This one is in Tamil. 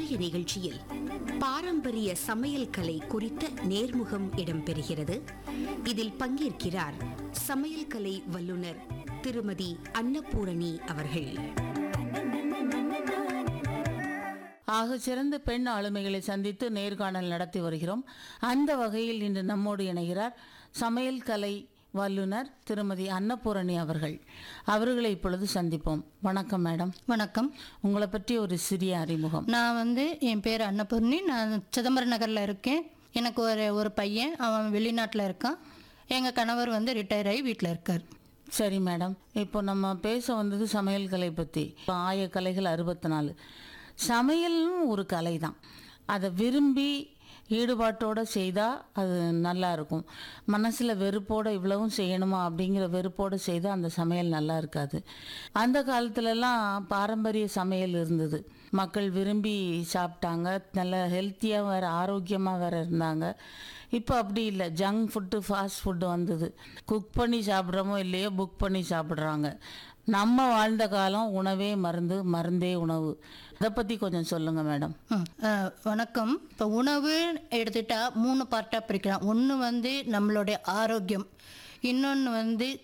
இன்றைய நிகழ்ச்சியில் பாரம்பரிய சமையல் கலை குறித்த நேர்முகம் இடம்பெறுகிறது இதில் பங்கேற்கிறார் சமையல் கலை வல்லுனர் திருமதி அன்னபூரணி அவர்கள் ஆக சிறந்த பெண் ஆளுமைகளை சந்தித்து நேர்காணல் நடத்தி வருகிறோம் அந்த வகையில் இன்று நம்மோடு இணைகிறார் சமையல் கலை வல்லுனர் திருமதி அன்னபூரணி அவர்கள் அவர்களை இப்பொழுது சந்திப்போம் வணக்கம் மேடம் வணக்கம் உங்களை பற்றி ஒரு சிறிய அறிமுகம் நான் வந்து என் பேர் அன்னபூர்ணி நான் சிதம்பரம் நகரில் இருக்கேன் எனக்கு ஒரு ஒரு பையன் அவன் வெளிநாட்டில் இருக்கான் எங்கள் கணவர் வந்து ரிட்டையர் ஆகி வீட்டில் இருக்கார் சரி மேடம் இப்போ நம்ம பேச வந்தது சமையல் கலை பற்றி இப்போ ஆய கலைகள் அறுபத்தி நாலு சமையலும் ஒரு கலை தான் அதை விரும்பி ஈடுபாட்டோடு செய்தால் அது நல்லா இருக்கும் மனசில் வெறுப்போடு இவ்வளவும் செய்யணுமா அப்படிங்கிற வெறுப்போடு செய்தால் அந்த சமையல் நல்லா இருக்காது அந்த காலத்துலலாம் பாரம்பரிய சமையல் இருந்தது மக்கள் விரும்பி சாப்பிட்டாங்க நல்ல ஹெல்த்தியாக வேறு ஆரோக்கியமாக வேறு இருந்தாங்க இப்போ அப்படி இல்லை ஜங்க் ஃபுட்டு ஃபாஸ்ட் ஃபுட்டு வந்தது குக் பண்ணி சாப்பிட்றோமோ இல்லையோ புக் பண்ணி சாப்பிட்றாங்க நம்ம வாழ்ந்த காலம் உணவே மருந்து மருந்தே உணவு அதை பற்றி கொஞ்சம் சொல்லுங்கள் மேடம் ம், அஹ், வணக்கம் இப்போ உணவு எடுத்துட்டா மூணு பார்ட்டாக பிரிக்கலாம் ஒன்று வந்து நம்மளுடைய ஆரோக்கியம் இன்னொன்று வந்து